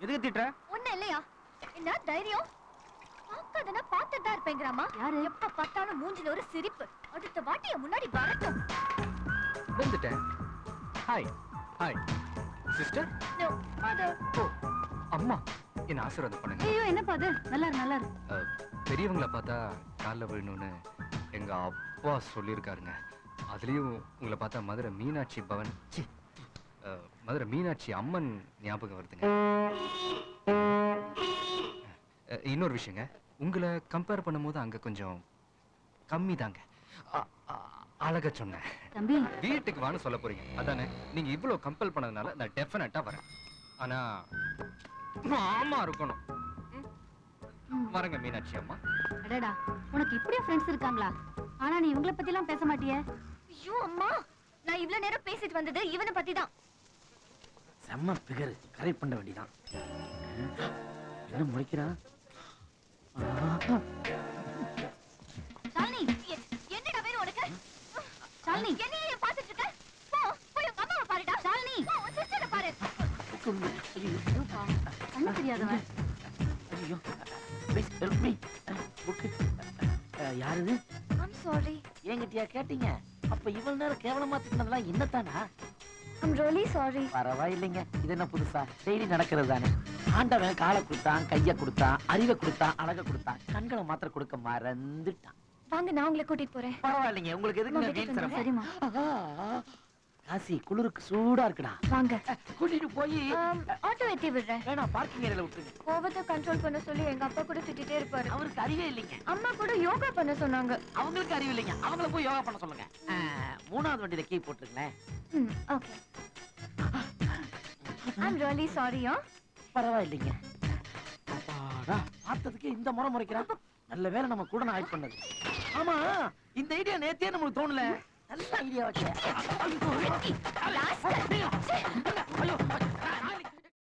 எதுக்கு திட்டுற ஒண்ணு இல்லையா என்ன தைரியம் பார்க்காதனா பார்த்துட்டு தான் இருப்பேங்கிறாமா யாரு எப்ப பார்த்தாலும் மூஞ்சில ஒரு சிரிப்பு அடுத்த வாட்டி என் முன்னாடி வரட்டும் வந்துட்டேன் hi hi sister No, father ஓ அம்மா என்ன ஆசீர்வாதம் பண்ணுங்க ஐயோ என்ன பாது நல்லா இரு நல்லா இரு அஹ், பெரியவங்கள பார்த்தா காலில் விழணும்னு எங்க அப்பா சொல்லியிருக்காருங்க அதுலயும் உங்களை பார்த்தா மதுரை மீனாட்சி பவன் சி, அஹ், மதுரை மீனாட்சி அம்மன் ஞாபகம் வருதுங்க அஹ், இன்னொரு விஷயங்க உங்களை கம்பேர் பண்ணும்போது அங்க கொஞ்சம் கம்மி தாங்க அழக சொன்னேன் தம்பி வீட்டுக்கு வான்னு சொல்ல போறீங்க அதானே நீங்க இவ்வளவு கம்பல் பண்ணதுனால நான் டெஃபினட்டா வரேன் ஆனா மாமா இருக்கணும் ம்? வரங்க மீனாட்சி அம்மா அடடா உனக்கு இப்படியே ஃப்ரெண்ட்ஸ் இருக்காங்களா ஆனா நீ இவங்கள பத்தி எல்லாம் பேச மாட்டியே ஐயோ அம்மா நான் இவ்வளவு நேரம் பேசிட்டு வந்தது இவனை பத்தி தான் செம்ம பிகர் கரெக்ட் பண்ண வேண்டியதான் என்ன முறைக்கிறான் ஷாலினி எ- என்னடா வேணும் உனக்கு ஷாலினி என்னைய ஏன் பார்த்துட்டு இருக்க போ போய் உங்க அம்மாவை பாருடா ஷாலினி போ உன் சிஸ்டரை பாரு கண்ணு தெரியாதவன் ஐயோ ப்ளீஸ் ஹெல்ப் மீ புக்கு யாருது ஐம் சாரி என்கிட்டயா கேட்டீங்க அப்ப இவ்வளவு நேரம் கேவலமா திட்டினதெல்லாம் என்னத்தானா ஐம் ரியலி சாரி பரவாயில்லைங்க இது என்ன புதுசா டெய்லி நடக்கிறது தானே ஆண்டவன் காலை கொடுத்தான் கைய கொடுத்தான் அறிவை கொடுத்தான் அழக கொடுத்தான் கண்களை மாத்திரம் கொடுக்க மறந்துட்டான் வாங்க நான் உங்களை கூட்டிட்டு போறேன் பரவாயில்லைங்க உங்களுக்கு எதுக்கு அம்மா நான் கிட்ட வீண் சிரமம்? சரிம்மா ஆஹா, காசி குளிருக்கு சூடா இருக்குடா வாங்க கூட்டிட்டு போய் ஆட்டோ ஏத்தி விடுறேன் வேணாம் பார்க்கிங் ஏரியால விட்டுருங்க கோவத்தை கண்ட்ரோல் பண்ண சொல்லி எங்க அப்பா கூட திட்டிட்டே இருப்பாரு அவருக்கு அறிவே இல்லைங்க அம்மா கூட யோகா பண்ண சொன்னாங்க அவங்களுக்கு அறிவு இல்லைங்க அவங்கள போய் யோகா பண்ண சொல்லுங்க ஆ, மூணாவது வண்டியில கீ போட்டுருங்களேன் ம் ஓகே ஐம் ரியலி சாரியா பரவாயில்லைங்க அப்பாடா பார்த்ததுக்கு இந்த முறை முறைக்கிறான் நல்ல வேலை நம்ம கூட நான் ஆட் பண்ணது ஆமா இந்த ஐடியா நேத்தே நம்மளுக்கு தோணல நல்ல ஐடியா வச்சேன் ஐயோ